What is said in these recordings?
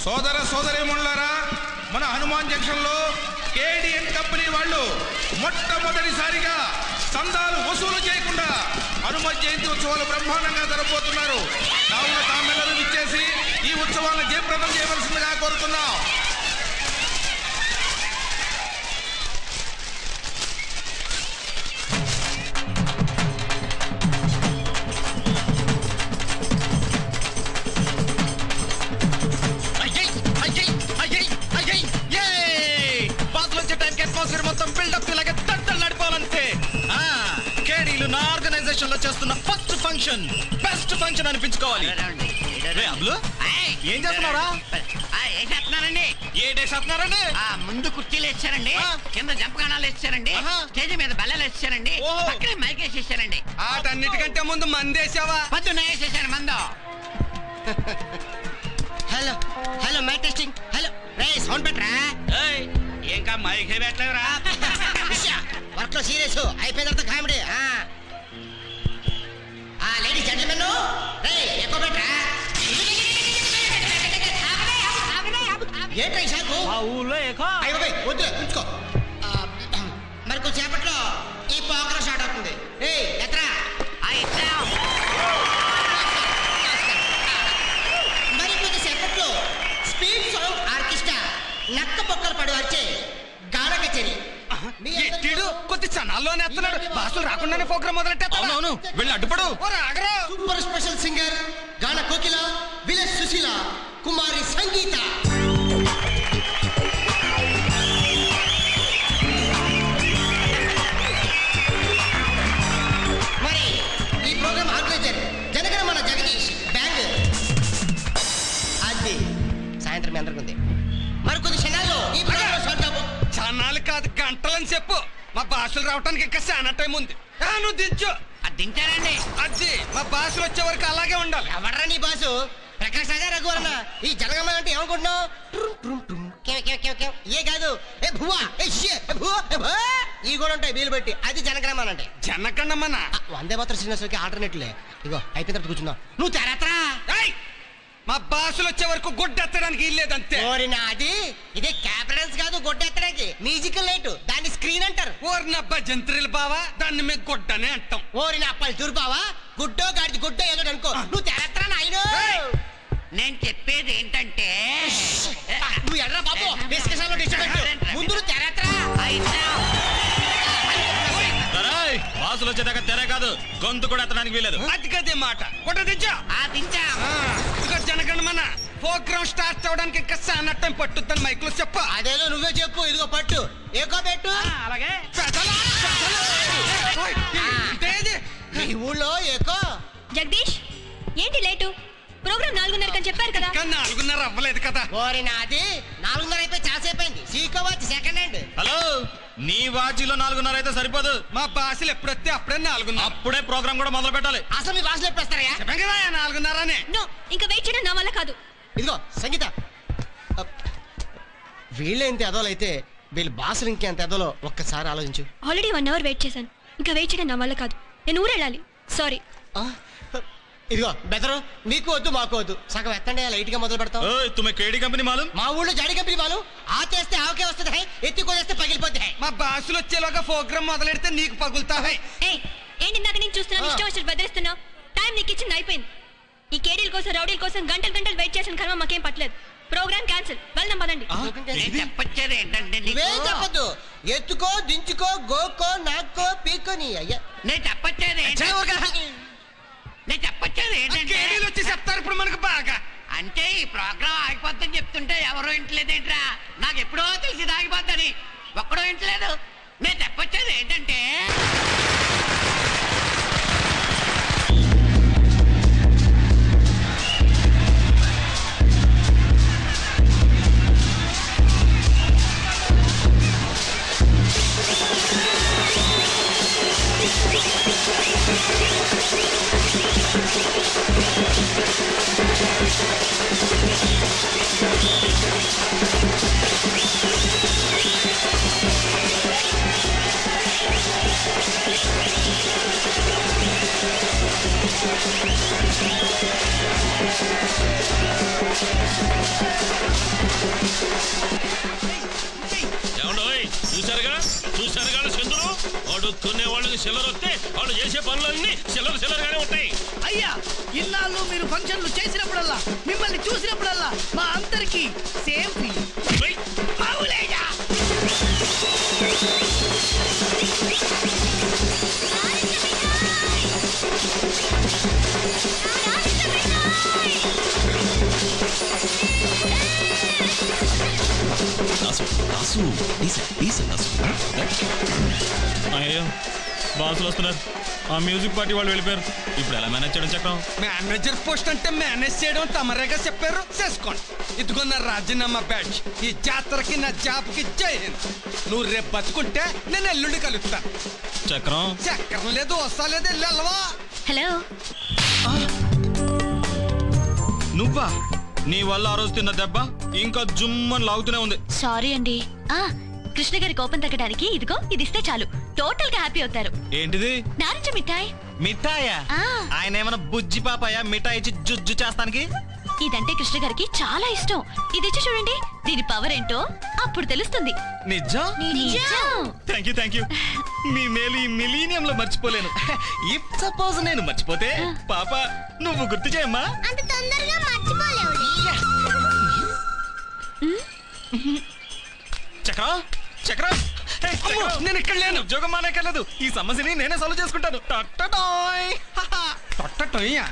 సోదర సోదరిమణులారా మన హనుమాన్ జంక్షన్ లో కేడిఎన్ కంపెనీ వాళ్ళు మొట్టమొదటిసారిగా చందాలు వసూలు చేయకుండా హనుమత్ జయంతి ఉత్సవాలు బ్రహ్మాండంగా జరగబోతున్నారు కావున తామెల్లరూ ఇచ్చేసి ఈ ఉత్సవాలను జయప్రదం చేయవలసిందిగా కోరుతున్నాం అయ్యయ్ అయ్యయ్ అయ్యయ్ అయ్యయ్ యే బాతులు వచ్చే టైంకి అట్మాస్ఫియర్ మొత్తం బిల్డప్ ఇలాగే తట్టలు నడిపోవాలంతే ఆ కేడీలు నా ఆర్గనైజేషన్ లో చేస్తున్న ఫస్ట్ ఫంక్షన్ బెస్ట్ ఫంక్షన్ అనిపించుకోవాలి రే అబ్లు ఏం చేస్తున్నావురా? ఏం చేస్తున్నానండి ఏ డే చేస్తున్నారండి ఆ ముందు కుర్చీలు వేసారండి ఆ. కింద జంపగాణాలు వేసారండి ఆహా. స్టేజ్ మీద బల్లలు వేసారండి ఓహో. పక్కనే మైక్ వేసేసారండి ఆటన్నిటికంటే ముందు మందేశావా పొద్దున్న వేసేసారు మందు hello hello my testing hello రే సౌండ్ పెట్టరా ఇంకా మైక్ పెట్టలేదురా వర్క్ లో సీరియస్ అయిపోయిన తర్వాత కామెడీ ఆ లేడీ జెంటల్మెన్ రే ఎక్కువ పెట్టరా ఏంట్రా ఈ షాకు ఊళ్ళో ఏకో అయ్యో పోయ్, వద్దులే ఉంచుకో ఆ, మరి కొంచెంసేపట్లో ఈ ప్రోగ్రామ్ స్టార్ట్ అవుతుంది ఏయ్ ఎత్రా ఆ ఇచ్చాం మరి కొద్దిసేపట్లో స్పీడ్ సాంగ్ ఆర్కెస్ట్రా నక్క పొక్కలు పడి వచ్చే గాన కచేరీ మీ అందరికీ- ఎట్టిడు కొద్ది చనాల్లోనే ఎత్తున్నాడు బాసులు రాకుండానే ప్రోగ్రామ్ మొదలెట్టేస్తాడు అవునవును వెళ్ళి అడ్డుపడు ఆగరా సూపర్ స్పెషల్ సింగర్ గాన కోకిల విలస్ సుశీల కుమారి సంగీత మరి ఈ ప్రోగ్రామ్ ఆర్గనైజర్ జనగణమన జగదీష్ బ్యాంగ్ అది సాయంత్రం మీ అందరికి ఉంది మరి కొద్ది క్షణాల్లో ఈ ప్రోగ్రామ్ స్టార్ట్ అవ్వ చనాలు కాదు గంటలని చెప్పు మా బాసులు రావడానికి ఇంకా చాలా టైం ఉంది ఆ, నువ్వు దించు అది దించారండి అది మా బాసులు వచ్చే వరకు అలాగే ఉండాలి ఎవర్రా నీ బాసు ప్రకాష్ రాజా రఘువరణ ఈ జనగమ అంటే ఏమనుకుంటున్నావు ట్రుమ్, ట్రుమ్, ట్రుమ్, కేవ్, కేవ్, కేవ్, కేవ్. ఏ కాదు ఏ భువా ఏ షే ఏ భువా ఏ భువా. ఈ కూడా ఉంటాయి వీలు పెట్టి అది జనగణమన అంటే జనకండమ్మన ఆ, వందే మాత్రం శ్రీనివాసకి ఆల్టర్నేట్లే ఇగో అయిపోయిన తర్వాత కూర్చున్నావు నువ్వు తెరత్రా మా బాసులు వచ్చే వరకు గుడ్డెత్తడానికి ఇల్లేదంతే ఓరినా అది ఇది క్యాపిటల్స్ కాదు గొడ్డెత్తడానికి మ్యూజికల్ లైట్ దాన్ని స్క్రీన్ అంటారు ఓరినబ్బా జంత్రులు బావా దాన్ని మేము గుడ్డనే అంటాం ఓరిన అప్పలు తురుపావా గుడ్డో గాడిది గుడ్డో ఏదో అనుకో నువ్వు తెరత్రా నాయన నేను చెప్పేది ఏంటంటే నువ్వు ఎర్ర బాబు డిస్కషన్ లో డిస్టర్బెన్స్ ముందు నువ్వు తెరత్రా ఆ ఇచ్చాం బాసులు వచ్చేదాకా తెరే కాదు గొంతు కూడా ఎత్తడానికి వీలేదు అది కదే మాట గుడ్డ దించా ఆ దించాం ఇదిగో జనగణమన ప్రోగ్రామ్ స్టార్ట్ అవడానికి ఇంకా చాలా టైం పట్టుద్దని మైక్ లో చెప్ప అదేదో నువ్వే చెప్పు ఇదిగో పట్టు ఏకో పెట్టు అలాగే పెదలా, పెదలా. ఓయ్, ఇదేది? మీ ఊళ్ళో ఏకో జగదీష్ ఏంటి లేటు ప్రోగ్రామ్ నాలుగున్నరకని చెప్పారు కదా ఇంకా నాలుగున్నర అవ్వలేదు కదా ఓరి నాది నాలుగున్నర అయిపోయి చాలాసేపు అయింది సీకో వచ్చి సెకండ్ హ్యాండ్ హలో నీ వాచిలో నాలుగున్నర అయితే సరిపోదు మా బాసులు ఎప్పుడొస్తే అప్పుడే నాలుగున్నర అప్పుడే ప్రోగ్రామ్ కూడా మొదలు పెట్టాలి అసలు మీ భాషలో ఎప్పుడేస్తారయ్యా చెప్పాం కదా నాలుగున్నర అని నో ఇంకా వెయిట్ చేయడం నా వల్ల కాదు ఇదిగో సంగీత అప్. వీళ్ళేంత ఎదోలైతే వీళ్ళ భాషలు ఇంకెంత ఎదలో ఒక్కసారి ఆలోచించు ఆల్రెడీ వన్ అవర్ వెయిట్ చేశాను ఇంకా వెయిట్ చేయడం నా వల్ల కాదు నేను ఊరు వెళ్ళాలి సారీ ఆ? ఇదిగో బెదరు మీకు వద్దు మాకు వద్దు సగం ఎత్తండి లైట్ గా మొదలు పెడతాం ఓయ్ తుమ్మె కేడి కంపెనీ మాలం మా ఊళ్ళో జాడి కంపెనీ వాళ్ళు ఆకేస్తే ఆకే వస్తుంది హై ఎత్తి కొనేస్తే పగిలిపోతే హై మా బాసులు వచ్చేలోగా ప్రోగ్రామ్ మొదలెడితే నీకు పగులుతాయి ఏ ఏంటి ఇందాక నేను చూస్తున్నాను ఇష్టం వచ్చినట్టు బెదిరిస్తున్నావు టైం నీకు ఇచ్చింది అయిపోయింది ఈ కేడీల కోసం రౌడీల కోసం గంటలు గంటలు వెయిట్ చేసిన కర్మ మాకేం పట్టలేదు ప్రోగ్రామ్ క్యాన్సిల్ వెళ్దాం పదండి నేను చెప్పొచ్చేది ఏంటంటే నీకు నువ్వేం చెప్పొద్దు ఎత్తుకో దించుకో గోకో నాక్కో పీకో నీ అయ్యా నేను చెప్పొచ్చేది ఏంటంటే నేను చెప్పొచ్చేది ఏంటంటే కేడీలు వచ్చి చెప్తారు ఇప్పుడు మనకు బాగా అంటే ఈ ప్రోగ్రామ్ ఆగిపోద్దని చెప్తుంటే ఎవరు ఇంటలేదేంట్రా నాకు ఎప్పుడో తెలిసి ఇది ఆగిపోద్దని ఒక్కడో ఇంటలేదు నేను చెప్పొచ్చేది ఏంటంటే ఆ చూశారుగా చూశారుగా చంద్రుడు అడుక్కునే వాళ్ళకి చిల్లర వస్తే వాళ్ళు చేసే పనులన్నీ చిల్లర చిల్లరగానే ఉంటాయి అయ్యా ఇన్నాళ్ళు మీరు ఫంక్షన్లు చేసినప్పుడల్లా మిమ్మల్ని చూసినప్పుడల్లా మా అందరికి సేమ్ ఫీల్ వెయ్. అవులేగా అయ్యో బాసులు వస్తున్నారు ఆ మ్యూజిక్ పార్టీ వాళ్ళు వెళ్ళిపోయారు ఇప్పుడు ఎలా మేనేజ్ చేయడం చక్రం మేనేజర్ పోస్ట్ అంటే మేనేజ్ చేయడం తమరేగా చెప్పారు చేసుకోండి ఇదిగో నా రాజీనామా బ్యాచ్ ఈ జాతరకి నా జాబ్కి జై హింద్ నువ్వు రేపు బతుకుంటే నేను ఎల్లుండి కలుస్తాను చక్రం చక్రం లేదు వస్తా లేదు వెళ్ళవా హలో నువ్వా నీ వల్ల ఆ రోజు తిన్న దెబ్బ ఇంకా జుమ్మని లాగుతూనే ఉంది సారీ అండి ఆ కృష్ణ గారి కోపం తగ్గడానికి ఇదిగో ఇది ఇస్తే చాలు టోటల్ గా హ్యాపీ అవుతారు ఏంటిది నారింజ మిఠాయి మిఠాయా ఆ. ఆయన ఏమైనా బుజ్జి పాపాయా మిఠాయి ఇచ్చి జుజ్జు చేస్తానికి ఇదంటే కృష్ణ గారికి చాలా ఇష్టం ఇది ఇచ్చి చూడండి దీని పవర్ ఏంటో అప్పుడు తెలుస్తుంది నిజం నిజం. థ్యాంక్ యూ థ్యాంక్ యూ మీ మేలు ఈ మిలీనియం లో మర్చిపోలేను ఇఫ్ సపోజ్ నేను మర్చిపోతే పాప నువ్వు గుర్తు చేయమ్మా అంత తొందరగా మర్చిపోలేవు చక్రం చక్రం హే, చక్రం. నేను ఇక్కడ లేను ఉద్యోగం మానేకర్లేదు ఈ సమస్యని నేనే సాల్వ్ చేసుకుంటాను టట్టటాయ్. హాహా. తొట్టటయ్యా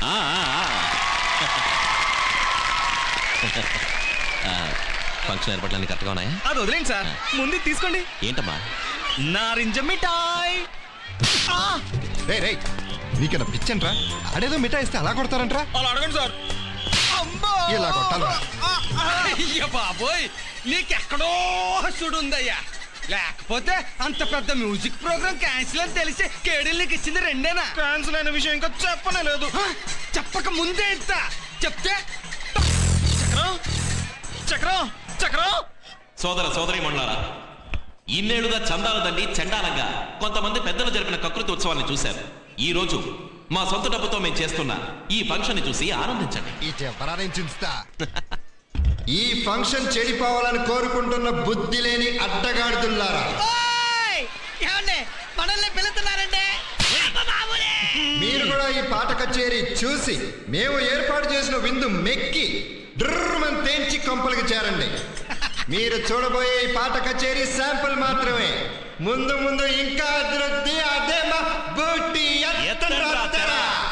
ఫంక్షన్ ఏర్పాట్లన్నీ కరెక్ట్గా ఉన్నాయా అది వదిలేండి సార్ ముందు ఇది తీసుకోండి ఏంటమ్మా నారింజ మిఠాయ్ ఆ! రే రే నీకన్నా పిచ్చంట్రా అడేదో మిఠాయి ఇస్తే అలా కొడతారంట్రా అలా అడగండి సార్ అమ్మో ఇలా కొట్టాలా? అయ్య బాబోయ్ నీకెక్కడో సుడుందయ్యా లేకపోతే అంత పెద్ద మ్యూజిక్ ప్రోగ్రామ్ క్యాన్సిల్ అని తెలిసి కేడీలు నీకు ఇచ్చింది రెండేనా క్యాన్సిల్ అయిన విషయం ఇంకా చెప్పనే లేదు హ? చెప్పక ముందే ఇంత చెప్తే చక్రం చక్రం చక్రం సోదర సోదరి మండలారా ఇన్నేళ్లుగా చందాల దండి చండాలంగా కొంతమంది పెద్దలు జరిపిన కకృతి ఉత్సవాన్ని చూశారు ఈ రోజు మా సొంత డబ్బుతో మేము చేస్తున్న ఈ ఫంక్షన్ ని చూసి ఆనందించండి ఈ చెప్పరారించుస్తా ఈ ఫంక్షన్ చెడిపోవాలని కోరుకుంటున్న బుద్ధి లేని అడ్డగాడుతుల్లారా ఓయ్! ఏమండి మనల్ని పిలుస్తున్నారండి మీరు కూడా ఈ పాట కచేరీ చూసి మేము ఏర్పాటు చేసిన విందు మెక్కి డ్రర్మని తేంచి కొంపలికి చేరండి మీరు చూడబోయే ఈ పాట కచేరీ శాంపుల్ మాత్రమే ముందు ముందు ఇంకా అభివృద్ధి అదే మా బూటి ఎత్తండ్రా తెర.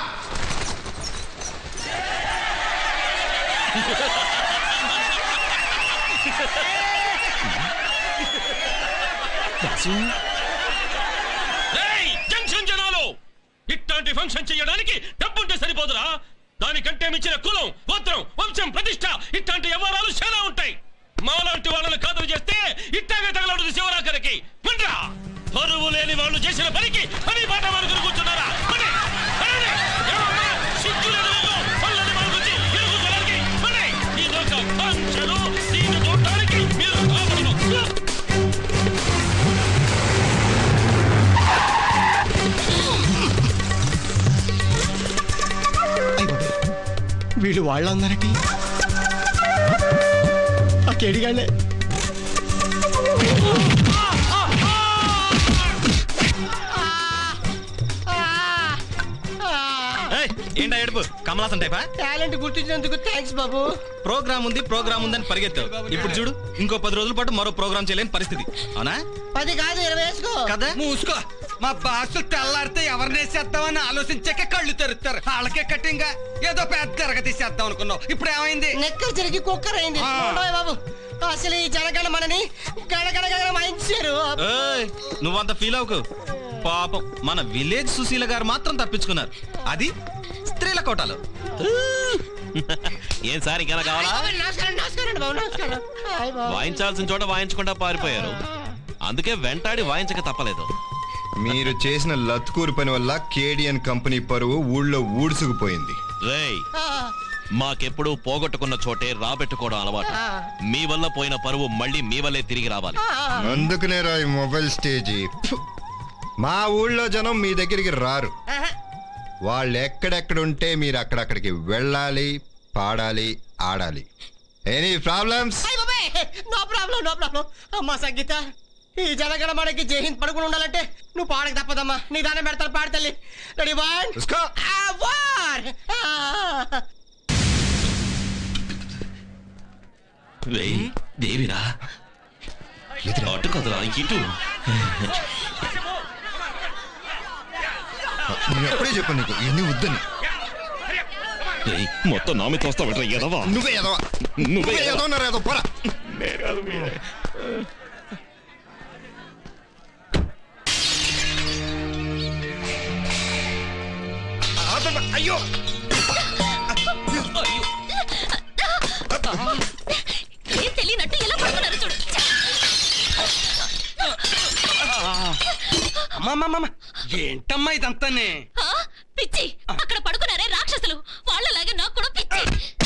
ఏయ్, జంక్షన్ జనాలు ఇట్లాంటి ఫంక్షన్ చేయడానికి డబ్బుంటే సరిపోదురా దానికంటే మించిన కులం గోత్రం వంశం ప్రతిష్ట ఇట్లాంటి వ్యవహారాలు చాలా ఉంటాయి మాలాంటి వాళ్ళని కాదులు చేస్తే ఇట్టాగే తగలడు శివరాకరికి పండ్రా పరువు లేని వాళ్ళు చేసిన పనికి పని పాట వరకు కూర్చున్నారా పండి, పండి. ఏమమ్మా, సిగ్గు లేదు మీకు? పనులని మన గురించి ఇరుగు జనాలకి పండి. ఇదొక ఫంక్షను, దీన్ని చూడటానికి మీరు రావడం వీళ్ళు వాళ్ళందరికీ ఆ కేడిగాళ్ళే ఏయ్, ఏంటా ఏడుపు కమలాసన్ టైపా టాలెంట్ గుర్తించినందుకు థ్యాంక్స్ బాబు ప్రోగ్రామ్ ఉంది ప్రోగ్రామ్ ఉందని పరిగెత్తావు ఇప్పుడు చూడు ఇంకో పది రోజుల పాటు మరో ప్రోగ్రామ్ చేయలేని పరిస్థితి అవునా పది కాదు ఇరవై వేసుకో కదా మూసుకో మా బాసు తెల్లారితే ఎవరిని వేసేద్దామని ఆలోచించాక కళ్ళు తెరుస్తారు వాళ్ళకే కట్టింగా ఏదో పెద్ద తిరగతీసేద్దాం అనుకున్నావు ఇప్పుడు ఏమైంది నెక్కలు జరిగి కుక్కర్ అయింది ఆ. చూడవే బాబు అసలు ఈ జనగణ మనని గడగడ గడ వాయించారు ఏయ్, నువ్వంత ఫీల్ అవ్వకు పాపం మన విలేజ్ సుశీల గారు మాత్రం తప్పించుకున్నారు అది స్త్రీల కోటాలో ఏం సార్ ఇంకా కావాలా నమస్కారం నమస్కారం బాబు నమస్కారం హాయ్ బాబు. వాయించాల్సిన చోట వాయించకుండా పారిపోయారు అందుకే వెంటాడి వాయించక తప్పలేదు మీరు చేసిన లత్కూరు పని వల్ల కేడియన్ కంపెనీ పరువు ఊళ్ళో ఊడ్చుకుపోయింది రేయ్ ఆ, మాకెప్పుడు పోగొట్టుకున్న చోటే రాబెట్టుకోవడం అలవాటు ఆ. మీ వల్ల పోయిన పరువు మళ్ళీ మీ వల్లే తిరిగి రావాలి ఆ, ఆ. అందుకనే రా ఈ మొబైల్ స్టేజీ ఫు. మా ఊళ్ళో జనం మీ దగ్గరికి రారు ఆహా. వాళ్ళు ఎక్కడెక్కడుంటే మీరు అక్కడక్కడికి వెళ్ళాలి పాడాలి ఆడాలి ఎనీ ప్రాబ్లమ్స్ హాయ్ బాబాయ్ నో ప్రాబ్లం నో ప్రాబ్లం అమ్మా సంగీత ఈ జనగణమనకి జైహింద్ పడుకుని ఉండాలంటే నువ్వు పాడక తప్పదమ్మా నీ దాన్ని పెడతాను పాడు తల్లి రెడీ వన్ ఉస్కో. వార్ రేయ్, దేవిరా అటు కదరా ఇటు నేను ఎప్పుడే చెప్పాను నీకు ఇవన్నీ వద్దని రేయ్, మొత్తం నా మీద వస్తావు ఎదవా నువ్వే ఎదవా నువ్వే నువ్వే ఎదవా. ఎదవన్నారు ఎదవ పోరా అయ్యో ఏం తెలియనట్టు ఎలా పడుతున్నారు చూడు అమ్మమ్మమ్మ ఏంటమ్మా ఇదంతానే ఆ, పిచ్చి అక్కడ పడుకున్నారే రాక్షసులు వాళ్ళలాగే నాకు కూడా పిచ్చి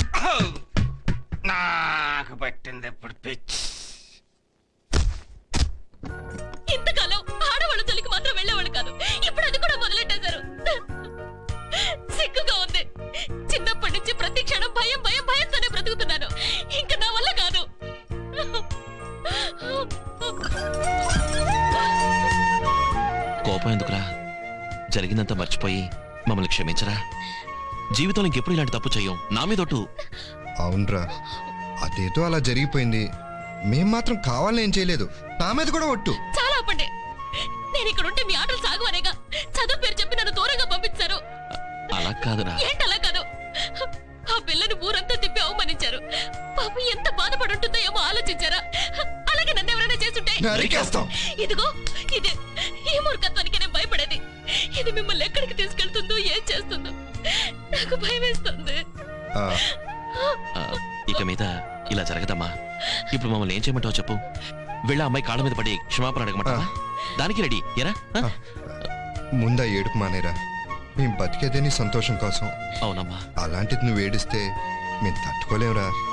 నాకు పట్టింది ఎప్పుడు పిచ్చి ఇంతకాలం ఆడవాళ్ళ తొలికి మాత్రం వెళ్ళేవాళ్ళు కాదు ఇప్పుడు అది కూడా మొదలెట్టేశారు సిగ్గుగా ఉంది చిన్నప్పటి నుంచి ప్రతి క్షణం భయం భయం భయంతోనే బ్రతుకుతున్నాను ఇంకా నా వల్ల కాదు కోపం ఎందుకురా జరిగిందంతా మర్చిపోయి మమ్మల్ని క్షమించరా జీవితంలో ఇంకెప్పుడు ఇలాంటి తప్పు చెయ్యం నా మీదొట్టు అవునరా అదేదో అలా జరిగిపోయింది మేం మాత్రం కావాలని ఏం చేయలేదు నా మీద కూడా ఒట్టు చాలా ఆపండి నేను ఇక్కడ ఉంటే మీ ఆటలు సాగువనేగా చదువు పేరు చెప్పి నన్ను దూరంగా పంపించారు అలా కాదురా ఏంటలా కాదు ఆ పిల్లని ఊరంతా తిప్పి అవమానించారు పాపం ఎంత బాధపడి ఉంటుందో ఏమో ఆలోచించారా అలాగే నన్ను ఎవరైనా చేస్తుంటే నరికేస్తాం. ఇదిగో ఇది ఈ మూర్ఖత్వానికి నేను భయపడేది ఇది మిమ్మల్ని ఎక్కడికి తీసుకెళ్తుందో ఏం చేస్తుందో నాకు భయం వేస్తుంది ఆ, ఆ, ఇక మీద ఇలా జరగదమ్మా ఇప్పుడు మమ్మల్ని ఏం చేయమంటావు చెప్పు వెళ్ళి ఆ అమ్మాయి కాళ్ళ మీద పడి క్షమాపణ అడగమంటావా దానికి రెడీ ఎరా ఆ? ముందా ఏడుపు మానేరా మేము బతికేదే నీ సంతోషం కోసం అవునమ్మా అలాంటిది నువ్వు ఏడిస్తే మేము తట్టుకోలేవురా